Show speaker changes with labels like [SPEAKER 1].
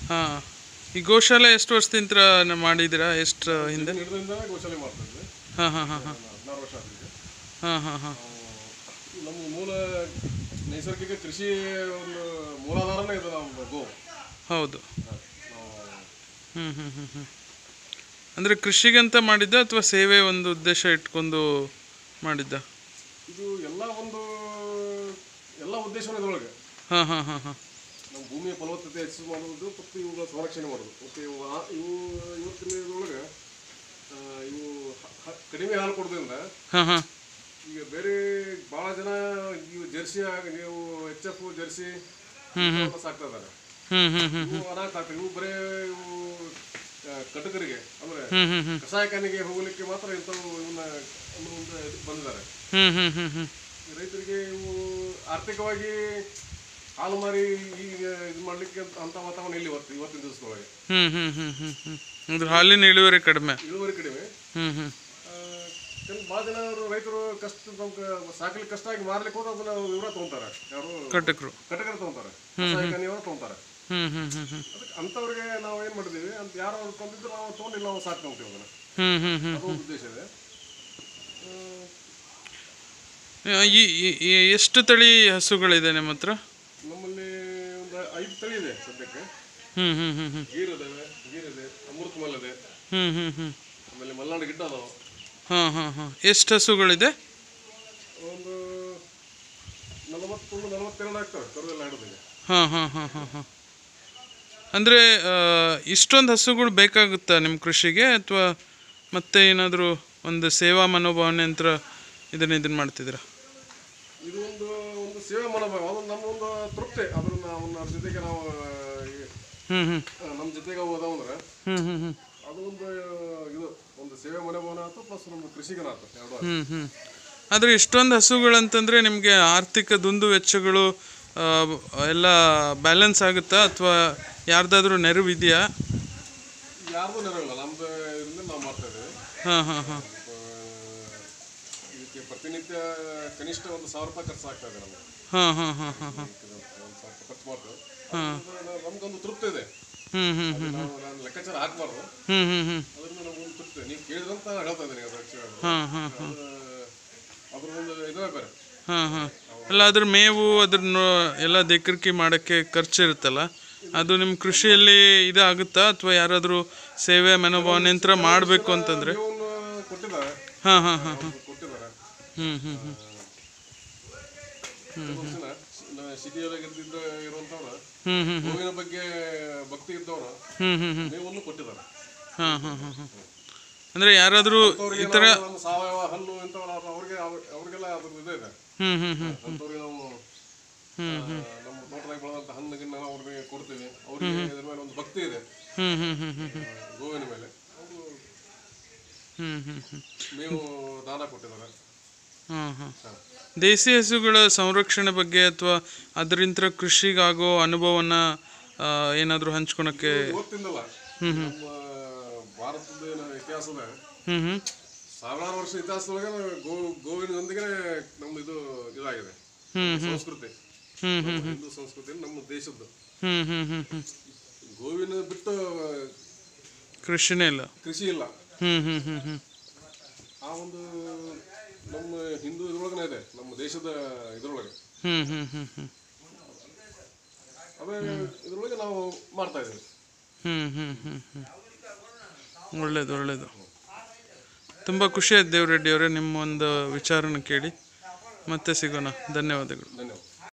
[SPEAKER 1] ಹಾಂ ಈ ಗೋಶಾಲೆ ಎಷ್ಟು ವರ್ಷದಿಂದ ನ- ಮಾಡಿದ್ದೀರಾ ಎಷ್ಟು ಹಿಂದೆ
[SPEAKER 2] ಹಿಡಿದಿಂದನೇ ಗೋಶಾಲೆ ಮಾಡ್ತಾ ಇದ್ವಿ
[SPEAKER 1] ಹಾಂ ಹಾಂ ಹಾಂ ಹಾಂ
[SPEAKER 2] ಹದಿನಾರು ವರ್ಷ ಆಗಿದೆ
[SPEAKER 1] ಹಾಂ ಹಾಂ ಹಾಂ
[SPEAKER 2] ನಮ್ಮ ಮೂಲ ನೈಸರ್ಗಿಕ ಕೃಷಿ ಒಂದು ಮೂಲಾಧಾರನೇ ಇದು ನಮ್ಮ ಗೋ
[SPEAKER 1] ಹೌದು
[SPEAKER 2] ನಾವು
[SPEAKER 1] ಹ್ಞೂ ಹ್ಞೂ ಹ್ಞೂ ಹ್ಞೂ ಅಂದರೆ ಕೃಷಿಗಂತ ಮಾಡಿದ್ದ ಅಥವಾ ಸೇವೆ ಒಂದು ಉದ್ದೇಶ ಇಟ್ಕೊಂಡು ಮಾಡಿದ್ದ
[SPEAKER 2] ಇದು ಎಲ್ಲ ಒಂದು ಎಲ್ಲ ಉದ್ದೇಶವೂ ಇದರೊಳಗೆ
[SPEAKER 1] ಹಾಂ ಹಾಂ ಹಾಂ ಹಾಂ
[SPEAKER 2] ನಮ್ಮ ಭೂಮಿಯ ಫಲವತ್ತತೆ ಹೆಚ್ಚು ಮಾಡೋದು ಮತ್ತು ಇವುಗಳ ಸಂರಕ್ಷಣೆ ಮಾಡೋದು ಮತ್ತು ಇವು ಆ- ಇವು ಇವತ್ತಿನ ಇದರೊಳಗೆ ಆ, ಇವು ಹ- ಹ- ಕಡಿಮೆ ಹಾಲು ಕೊಡೋದ್ರಿಂದ
[SPEAKER 1] ಹಾಂ ಹಾಂ
[SPEAKER 2] ಈಗ ಬೇರೆ ಭಾಳ ಜನ ಇವು ಜರ್ಸಿ ಆಗ ನೀವು ಎಚ್ ಎಫ್ ಜರ್ಸಿ ಸಾಕ್ತಾ ಇದ್ದಾರೆ
[SPEAKER 1] ಹ್ಞೂ ಹ್ಞೂ ಹ್ಞೂ
[SPEAKER 2] ಇವು ಅನಾಥ ಆಗ್ತವೆ ಇವು ಬರೇ ಇವು ಆ, ಕಟಕರಿಗೆ ಅಂದ್ರೆ
[SPEAKER 1] ಹ್ಞೂ ಹ್ಞೂ ಹ್ಞೂ
[SPEAKER 2] ಕಸಾಯಖಾನೆಗೆ ಹೋಗಲಿಕ್ಕೆ ಮಾತ್ರ ಇಂಥವು ಇವನ್ನ ಒಂದು ಇದಕ್ಕೆ ಬಂದಿದ್ದಾರೆ
[SPEAKER 1] ಹ್ಞೂ ಹ್ಞೂ ಹ್ಞೂ ಹ್ಞೂ
[SPEAKER 2] ರೈತರಿಗೆ ಇವು ಆರ್ಥಿಕವಾಗಿ ಹಾಲು ಮಾರಿ ಈಗ ಇದು ಮಾಡ್ಲಿಕ್ಕೆ ಅಂತ- ಅಂತ ವಾತಾವರಣ ಇಲ್ಲಿ ಇವತ್ತು ಇವತ್ತಿನ ದಿವಸದೊಳಗೆ
[SPEAKER 1] ಹ್ಞೂ ಹ್ಞೂ ಹ್ಞೂ ಹ್ಞೂ ಹ್ಞೂ ಅಂದ್ರೆ ಹಾಲಿನ ಇಳುವರಿ ಕಡಿಮೆ
[SPEAKER 2] ಇಳುವರಿ ಕಡಿಮೆ
[SPEAKER 1] ಹ್ಞೂ ಹ್ಞೂ
[SPEAKER 2] ಭಾಳ ಜನ ಅವರು ರೈತರು ಕಷ್ಟ ನಮ್ಗೆ ಸಾಕಲಿಕ್ಕೆ ಕಷ್ಟ ಆಗಿ ಮಾರ್ಲಿಕ್ಕೆ ಹೋದ್ರೆ ಅದನ್ನ ಇವರ ತೊಗೊಂತಾರೆ ಯಾರು
[SPEAKER 1] ಕಟಕರು
[SPEAKER 2] ಕಟಕರ ತೊಗೊಂತಾರೆ ಕಸಾಯಖಾನೆಯವರು ತೊಗೊಂತಾರೆ
[SPEAKER 1] ಹ್ಞೂ ಹ್ಞೂ ಹ್ಞೂ ಹ್ಞೂ
[SPEAKER 2] ಅದಕ್ಕೆ ಅಂಥವ್ರಿಗೆ ನಾವು ಏನು ಮಾಡಿದೀವಿ ಅಂತ ಯಾರು ಅವ್ರು ತಂದಿದ್ರು ನಾವು ತೊಗೊಂಡಿಲ್ಲ ನಾವು ಸಾಕ್ಕೊಂತೀವಿ ಅದನ್ನ
[SPEAKER 1] ಹ್ಞೂ ಹ್ಞೂ ಹ್ಞೂ
[SPEAKER 2] ಅದು ಒಂದು ಉದ್ದೇಶ ಇದೆ ಆ,
[SPEAKER 1] ಈ ಈ- ಈ ಎಷ್ಟು ತಳಿ ಹಸುಗಳಿದೆ ನಿಮ್ಮ ಹತ್ರ
[SPEAKER 2] ನಮ್ಮಲ್ಲಿ ಒಂದು ಐದು ತಳಿ ಇದೆ ಸದ್ಯಕ್ಕೆ
[SPEAKER 1] ಹ್ಞೂ ಹ್ಞೂ ಹ್ಞೂ ಹ್ಞೂ
[SPEAKER 2] ಗೀರ್ ಇದಾವೆ ಗೀರ್ ಇದೆ ಅಮೃತ ಮಲ್ ಇದೆ
[SPEAKER 1] ಹ್ಞೂ ಹ್ಞೂ ಹ್ಞೂ
[SPEAKER 2] ಆಮೇಲೆ ಮಲ್ನಾಡು ಗಿಡ್ಡ ಅದಾವೆ
[SPEAKER 1] ಹಾಂ ಹಾಂ ಹಾಂ ಎಷ್ಟು ಹಸುಗಳಿದೆ
[SPEAKER 2] ಒಂದು ನಲವತ್ತೊಂದು ನಲವತ್ತೆರಡು ಆಗ್ತವೆ ಕರುವೆಲ್ಲ ಹಿಡಿದಿದೆ
[SPEAKER 1] ಹಾಂ ಹಾಂ ಹಾಂ ಹಾಂ ಹಾಂ ಅಂದರೆ ಇಷ್ಟೊಂದು ಹಸುಗಳು ಬೇಕಾಗುತ್ತಾ ನಿಮ್ಮ ಕೃಷಿಗೆ ಅಥವಾ ಮತ್ತೆ ಏನಾದರೂ ಒಂದು ಸೇವಾ ಮನೋಭಾವನೆ ಅಂತ ಇದನ್ನ ಇದನ್ನ ಮಾಡ್ತಿದ್ದೀರಾ
[SPEAKER 2] ಇದು ಒಂದು ಒಂದು ಸೇವೆ ಮನೋಭಾವ ಅದು ನಮ್ಮ ಒಂದು ತೃಪ್ತಿ ಅದನ್ನ ಅವನ್ನ ಅದ್ರ ಜೊತೆಗೆ ನಾವು ಈ,
[SPEAKER 1] ಹ್ಞೂ ಹ್ಞೂ
[SPEAKER 2] ಆ, ನಮ್ಮ ಜೊತೆಗೆ ಅವು ಅದಾವ ಅಂದ್ರೆ
[SPEAKER 1] ಹ್ಞೂ ಹ್ಞೂ ಹ್ಞೂ
[SPEAKER 2] ಅದು ಒಂದು ಇದು ಒಂದು ಸೇವೆ ಮನೋಭಾವನ ಆಯ್ತು ಪ್ಲಸ್ ನಮ್ಮ ಕೃಷಿಗನ ಆಯ್ತು ಎರಡು
[SPEAKER 1] ಹ್ಞೂ ಹ್ಞೂ ಆದರೆ ಇಷ್ಟೊಂದು ಹಸುಗಳಂತಂದರೆ ನಿಮಗೆ ಆರ್ಥಿಕ ದುಂದು ವೆಚ್ಚಗಳು ಆ, ಎಲ್ಲ ಬ್ಯಾಲೆನ್ಸ್ ಆಗುತ್ತಾ ಅಥವಾ ಯಾರ್ದಾದ್ರೂ ನೆರವು ಇದೆಯಾ
[SPEAKER 2] ಯಾರ್ದು ನೆರವಿಲ್ಲ ನಮ್ದು ಇದರಿಂದ ನಾವು ಮಾಡ್ತಾ ಇದ್ದೀವಿ
[SPEAKER 1] ಹಾಂ ಹಾಂ ಹಾಂ
[SPEAKER 2] ಆ, ಇದಕ್ಕೆ ಪ್ರತಿನಿತ್ಯ ಕನಿಷ್ಠ ಒಂದು ಸಾವಿರ ರೂಪಾಯಿ ಖರ್ಚು ಆಗ್ತಾ ಇದೆ ನಮಗೆ
[SPEAKER 1] ಹಾಂ ಹಾಂ ಹಾಂ ಹಾಂ ಹಾಂ
[SPEAKER 2] ಒಂದು ಸಾವಿರ ರೂಪಾಯಿ ಖರ್ಚು ಮಾಡ್ತೇವೆ ಅದರಿಂದ ನಾವು- ನಮ್ಗೊಂದು ತೃಪ್ತಿ ಇದೆ
[SPEAKER 1] ಹ್ಞೂ ಹ್ಞೂ ಹ್ಞೂ
[SPEAKER 2] ನಾವು ನಾನು ಲೆಕ್ಕಾಚಾರ ಹಾಕ್ಬಾರ್ದು
[SPEAKER 1] ಹ್ಞೂ ಹ್ಞೂ ಹ್ಞೂ
[SPEAKER 2] ಅದರಿಂದ ನಮ್ಗೊಂದು ತೃಪ್ತಿ ನೀವು ಕೇಳಿದ್ರಂತ ನಾನು ಹೇಳ್ತಾ ಇದ್ದೀನಿ ಅದು actually ಅದು.
[SPEAKER 1] ಹಾಂ ಹಾಂ ಹಾಂ
[SPEAKER 2] ಅದು ಅದ್ರ ಒಂದು ಇದೇ ಬೇರೆ
[SPEAKER 1] ಹಾಂ ಹಾಂ ಅಲ್ಲ ಅದ್ರ ಮೇವು ಅದ್ರ ಎಲ್ಲ ದೇಕರಿಕೆ ಮಾಡೋಕ್ಕೆ ಖರ್ಚು ಇರುತ್ತಲ್ಲ ಅದು ನಿಮ್ಮ ಕೃಷಿಯಲ್ಲಿ ಇದಾಗುತ್ತಾ ಅಥವಾ ಯಾರಾದರೂ ಸೇವೆ ಮನೋಭಾವನೆ ಅಂತ ಮಾಡಬೇಕು ಅಂತಂದರೆ
[SPEAKER 2] ಇವನ್ನ ಕೊಟ್ಟಿದ್ದಾರೆ
[SPEAKER 1] ಹಾಂ ಹಾಂ ಹಾಂ ಹಾಂ
[SPEAKER 2] ಕೊಟ್ಟಿದ್ದಾರೆ
[SPEAKER 1] ಹ್ಞೂ ಹ್ಞೂ ಹ್ಞೂ
[SPEAKER 2] ಕೆಲವು ಜನ ಸಿಟಿಯೊಳಗೆ ಇರ್ತಿದ್ದ ಇರುವಂತವ್ರು
[SPEAKER 1] ಹ್ಞೂ ಹ್ಞೂ
[SPEAKER 2] ಗೋವಿನ ಬಗ್ಗೆ ಭಕ್ತಿ ಇದ್ದವರು
[SPEAKER 1] ಹ್ಞೂ ಹ್ಞೂ ಹ್ಞೂ
[SPEAKER 2] ಮೇವನ್ನು ಕೊಟ್ಟಿದ್ದಾರೆ
[SPEAKER 1] ಹಾಂ ಹಾಂ ಹಾಂ ಹಾಂ ಅಂದರೆ ಯಾರಾದರೂ
[SPEAKER 2] ಅವ್ರಿಗೆ
[SPEAKER 1] ಈ ಥರ
[SPEAKER 2] ನಾವು ನಮ್ಮ ಸಾವಯವ ಹಲ್ಲು ಇಂಥವ್ರು ಅವ್ರು- ಅವ್ರಿಗೆ ಅವ್ರ್- ಅವ್ರಿಗೆಲ್ಲ ಅದ್ರ ಇದು ಇದೆ
[SPEAKER 1] ಹ್ಞೂ ಹ್ಞೂ ಹ್ಞೂ
[SPEAKER 2] ಅಂಥವ್ರಿಗೆ ನಾವು ಆ, ನಮ್ಮ ತೋಟದಾಗ ಬೆಳೆದಂಥ ಹಣ್ಣು ಗಿಣ್ಣು ಅವ್ರಿಗೆ ಕೊಡ್ತೀವಿ ಅವ್ರಿಗೆ ಇದ್ರ ಮೇಲೆ ಒಂದು ಭಕ್ತಿ ಇದೆ
[SPEAKER 1] ಹ್ಞೂ ಹ್ಞೂ ಹ್ಞೂ ಹ್ಞೂ ಹ್ಞೂ
[SPEAKER 2] ಆ, ಗೋವಿನ ಮೇಲೆ ಅವರು
[SPEAKER 1] ಹ್ಞೂ ಹ್ಞೂ ಹ್ಞೂ
[SPEAKER 2] ಮೇವು ದಾನ ಕೊಟ್ಟಿದ್ದಾರೆ
[SPEAKER 1] ಹಾಂ ಹಾಂ ದೇಸಿ ಹಸುಗಳ ಸಂರಕ್ಷಣೆ ಬಗ್ಗೆ ಅಥವಾ ಅದರಿಂದ ಕೃಷಿಗಾಗೋ ಅನುಭವನ ಏನಾದರೂ ಹಂಚ್ಕೊಳಕ್ಕೆ
[SPEAKER 2] ಇವತ್ತಿಂದಲ್ಲ ನಮ್ಮ ಭಾರತದ ಏನು ಇತಿಹಾಸದ
[SPEAKER 1] ಹ್ಞೂ ಹ್ಞೂ
[SPEAKER 2] ಸಾವಿರಾರು ವರ್ಷ ಇತಿಹಾಸದೊಳಗೆ ಗೋ ಗೋವಿನದೊಂದಿಗೆ ನಮ್ದು ಇದು ಇದಾಗಿದೆ ಸಂಸ್ಕೃತಿ
[SPEAKER 1] ಹ್ಞೂ
[SPEAKER 2] ನಮ್ಮ ಹಿಂದೂ ಸಂಸ್ಕೃತಿ ನಮ್ಮ ದೇಶದ್ದು
[SPEAKER 1] ಹ್ಞೂ ಹ್ಞೂ ಹ್ಞೂ ಹ್ಞೂ
[SPEAKER 2] ಗೋವಿನ ಬಿಟ್ಟು
[SPEAKER 1] ಕೃಷಿನೇ ಇಲ್ಲ
[SPEAKER 2] ಕೃಷಿ ಇಲ್ಲ
[SPEAKER 1] ಹ್ಞೂ ಹ್ಞೂ ಹ್ಞೂ ಹ್ಞೂ
[SPEAKER 2] ಆ ಒಂದು ನಮ್ಮ ಹಿಂದೂ ಇದ್ರೊಳಗನೆ ಇದೆ ನಮ್ಮ ದೇಶದ ಇದ್ರೊಳಗೆ
[SPEAKER 1] ಹ್ಞೂ ಹ್ಞೂ ಹ್ಞೂ ಹ್ಞೂ
[SPEAKER 2] ಅದೇ ಇದ್ರೊಳಗೆ ನಾವು ಮಾಡ್ತಾ ಇದ್ದೀವಿ
[SPEAKER 1] ಹ್ಞೂ ಹ್ಞೂ ಹ್ಞೂ ಹ್ಞೂ ಒಳ್ಳೇದು ಒಳ್ಳೇದು ತುಂಬ ಖುಷಿ ಆಯ್ತು ದೇವರೆಡ್ಡಿ ಅವರೇ ನಿಮ್ಮ ಒಂದು ವಿಚಾರನ ಕೇಳಿ ಮತ್ತೆ ಸಿಗೋಣ ಧನ್ಯವಾದಗಳು
[SPEAKER 2] ಧನ್ಯವಾದ